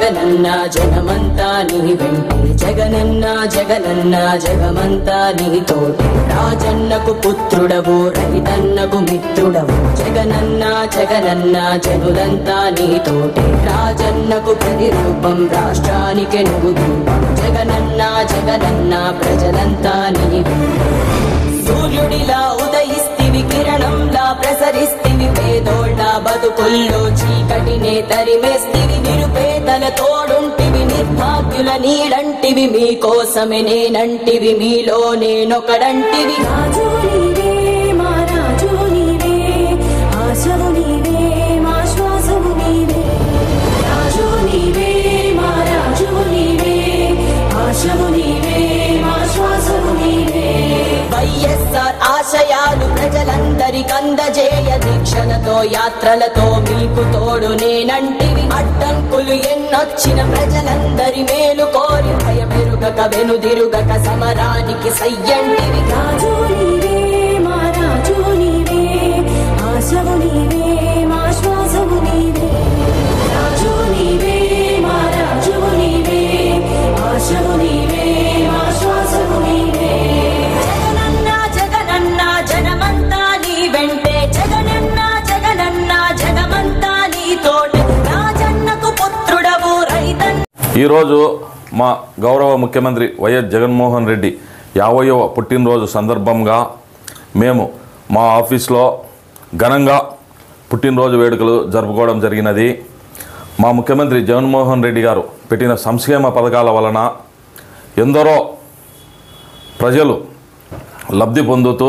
జగనన్న జగమంతా నీ వెంటే జగనన్న జగనన్న జగమంతా నీ తోటే రాజన్నకు పుత్రుడవు రైతన్నకు మిత్రుడవు జగనన్న జగనన్న జనులంతా నీ తోటే రాజన్నకు ప్రతిరూపం రాష్ట్రానికి నువ్వు రూపం జగనన్న జగనన్న ప్రజలంతా నీ వెంటే సూర్యుడిలా ఉదయిస్తివి కిరణంలా ప్రసరిస్తివి పేదోళ్ళ బతుకుల్లో చీకటినే తరిమేస్తివి నిరుపేదల తోడుంటివి నిర్భాగ్యుల నీడంటివి మీకోసమే నేనంటివి మీలో నేనొకడంటివి రాజు నీవే మా రాజు నీవే ఆశవు నీవే మా శ్వాసవు నీవే రాజు నీవే మా రాజు నీవే ఆశవు నీవే మా శ్వాసవు నీవే వైఎస్ఆర్ ఆశయాలు ప్రజలందరికందజేయ దీక్షలతో యాత్రలతో మీకు తోడు నేనంటివి అడ్డంకులు ఎన్నొచ్చిన ప్రజలందరి మేలు కోరి భయమెరుగక వెనుదిరుగక సమరానికి సయ్యంటివి రాజు నీవే మా రాజు నీవే ఆశవు నీవే మా శ్వాసవు నీవే రాజు నీవే మా రాజు నీవే ఆశవు నీవే మా శ్వాసవు నీవే జగనన్న జగనన్న జనమంతా నీ వెంటే జగనన్న జగనన్న జగమంతా నీ తోటే రాజన్నకు పుత్రుడవు రైతన్న ఈరోజు మా గౌరవ ముఖ్యమంత్రి వైఎస్ జగన్మోహన్ రెడ్డి యాభైవ పుట్టినరోజు సందర్భంగా మేము మా ఆఫీస్లో ఘనంగా పుట్టినరోజు వేడుకలు జరుపుకోవడం జరిగినది మా ముఖ్యమంత్రి జగన్మోహన్ రెడ్డి గారు పెట్టిన సంక్షేమ పథకాల వలన ఎందరో ప్రజలు లబ్ధి పొందుతూ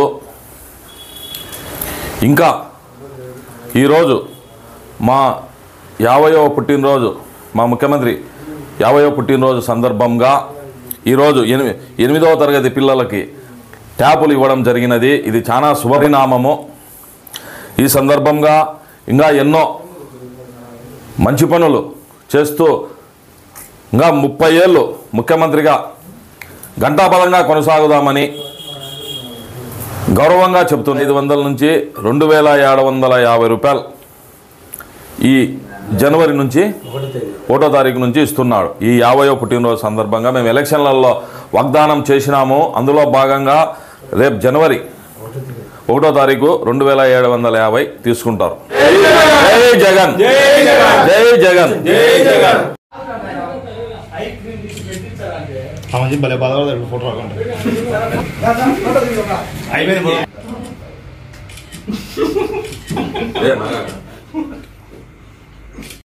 ఇంకా ఈరోజు మా యాభైవ పుట్టినరోజు మా ముఖ్యమంత్రి యాభైవ పుట్టినరోజు సందర్భంగా ఈరోజు ఎనిమి ఎనిమిదవ తరగతి పిల్లలకి ట్యాపులు ఇవ్వడం జరిగినది ఇది చాలా శుభపరిణామము ఈ సందర్భంగా ఇంకా ఎన్నో మంచి పనులు చేస్తూ ఇంకా ముప్పై ఏళ్ళు ముఖ్యమంత్రిగా ఘంటాపదంగా కొనసాగుదామని గౌరవంగా చెప్తుంది ఐదు వందల నుంచి రెండు వేల ఏడు వందల యాభై రూపాయలు ఈ జనవరి నుంచి ఒకటో తారీఖు నుంచి ఇస్తున్నాడు ఈ యాభైవ పుట్టినరోజు సందర్భంగా మేము ఎలక్షన్లలో వాగ్దానం చేసినాము అందులో భాగంగా రేపు జనవరి ఒకటో తారీఖు రెండు వేల ఏడు వందల యాభై తీసుకుంటారు జై జగన్ జై జగన్ ఆ మంచి భలే బాధపడతాడు ఫోటో రాకుండా అయిపోయింది